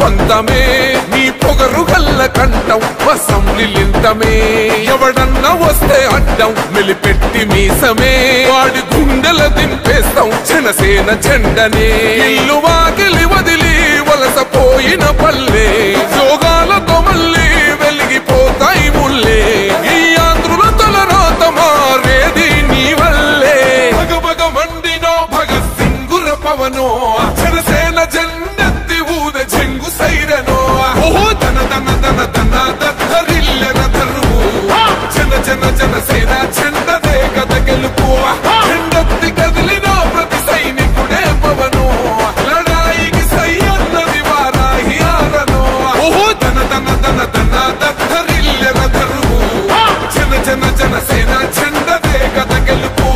పంతమే నీ పొగరు గల్ల కంఠం అసెంబ్లీలింతమే ఎవడన్నా వస్తే అడ్డం మెలిపెట్టి మీసమే వాడి గుండెల దింపేస్తాం జనసేన జెండనే ఇల్లు వాకిలి వదిలి వలసపోయిన పల్లె యోగాలతో మళ్ళీ వెలిగిపోతాయి ముల్లే ఈ ఆంధ్రుల తలరాత మారేది నీ వల్లే భగ భగ మండినో భగత్ సింగుర పవనో జనసేన జెండెత్తి ఊద చెంగు సైరనో ఓహో దన దన దన దన దద్దరిల్లెన దరువు జన జన జనసేన జెండదే కథ గెలుపు జెండెత్తి కదిలినో ప్రతి సైనికుడే పవను లడాయికి సై అన్నది వారాహి ఆరనో ఓహో దన దన దన దన దద్దరిల్లెన దరువు జన జన జనసేన జెండదే కథ గెలుపు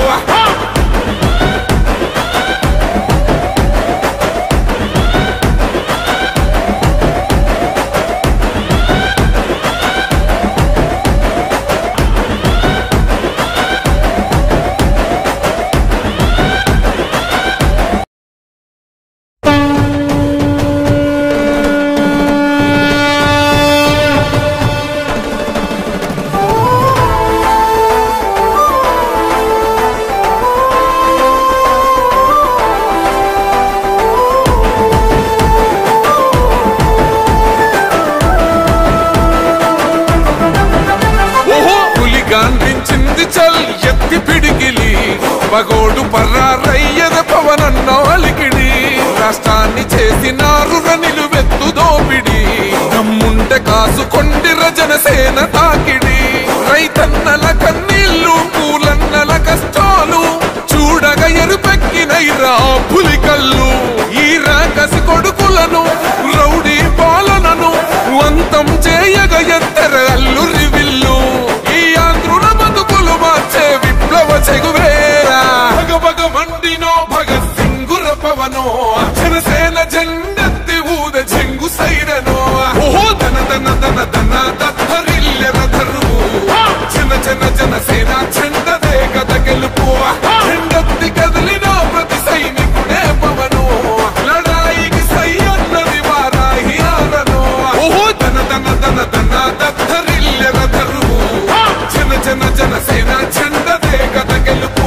ఓహో పులి గాంధించింది చల్ ఎత్తి పిడికిలి పగోడు పర్రారయ్యద పవనన్న అలికిడి రాష్ట్రాన్ని చేసినారు నిలువెత్తు దోపిడి దమ్ముంటే కాసుకొండిర జనసేన తాకిడి రైతన్నల కన్నీళ్లు పూలన్నల కష్టాలు చూడగ ఎరుపెక్కినైరా పులి కళ్ళు ఈ రాకసి కొడుకులను రౌడీ పాలనను వంతం చేయగ ఎత్తర అల్లురి విల్లు ఈ ఆంధ్రుల బతుకులు మార్చే విప్లవ చెగువేరా భగ భగ మండినో భగత్ సింగుర పవనో జనసేన జెండెత్తి ఊద చెంగు సైరనో ఓహో దన దన దన దన దద్దరిల్లెన దరువు జన జన జనసేన జెండదే కథ గెలుపు జెండెత్తి కదిలినో ప్రతి సైనికుడే పవను లడాయికి సై అన్నది వారాహి ఆరనో ఓహో దన దన దన దన దద్దరిల్లెన దరువు జన జన జనసేన జెండదే కథ గెలుపు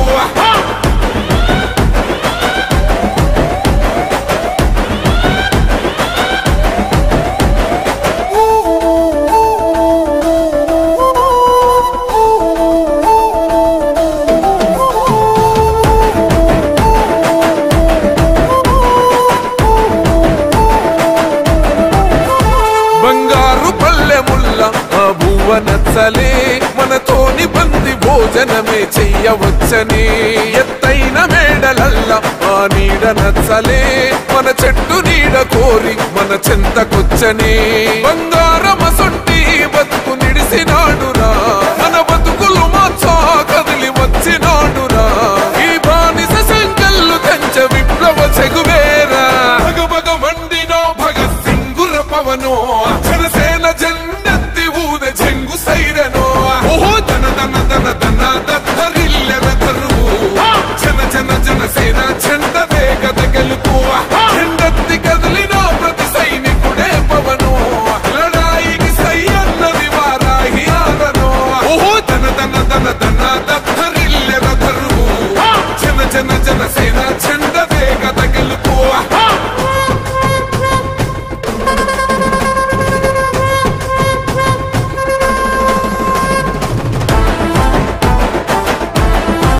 బంగారు పల్లె ముల్ల ఆ బువ్వ నచ్చలే మనతోని బంది భోజనమే చెయ్యవచ్చని ఎత్తైన మేడలల్ల ఆ నీడ నచ్చలే మన చెట్టు నీడ కోరి మన చెంతకొచ్చని బంగారమ సొంటి బతుకు నిడిసినాడురా మన బతుకులు మార్చా కదిలి వచ్చినాడురా ఈ బానిస సంకల్లు కంచ విప్లవ చెగువేరా భగ భగ మండినో భగత్ సింగుర పవనో జనసేన జెండెత్తి ఊద చెంగు సైరనో ఓహో దన దన దన దన దద్దరిల్లెన దరువు జన జన జనసేన జెండదే కథ గెలుపు జెండెత్తి కదిలినో ప్రతి సైనికుడే పవను లడాయికి సై అన్నది వారాహి ఆరనో ఓహో దన దన దన దన దద్దరిల్లెన దరువు జన జన జనసేన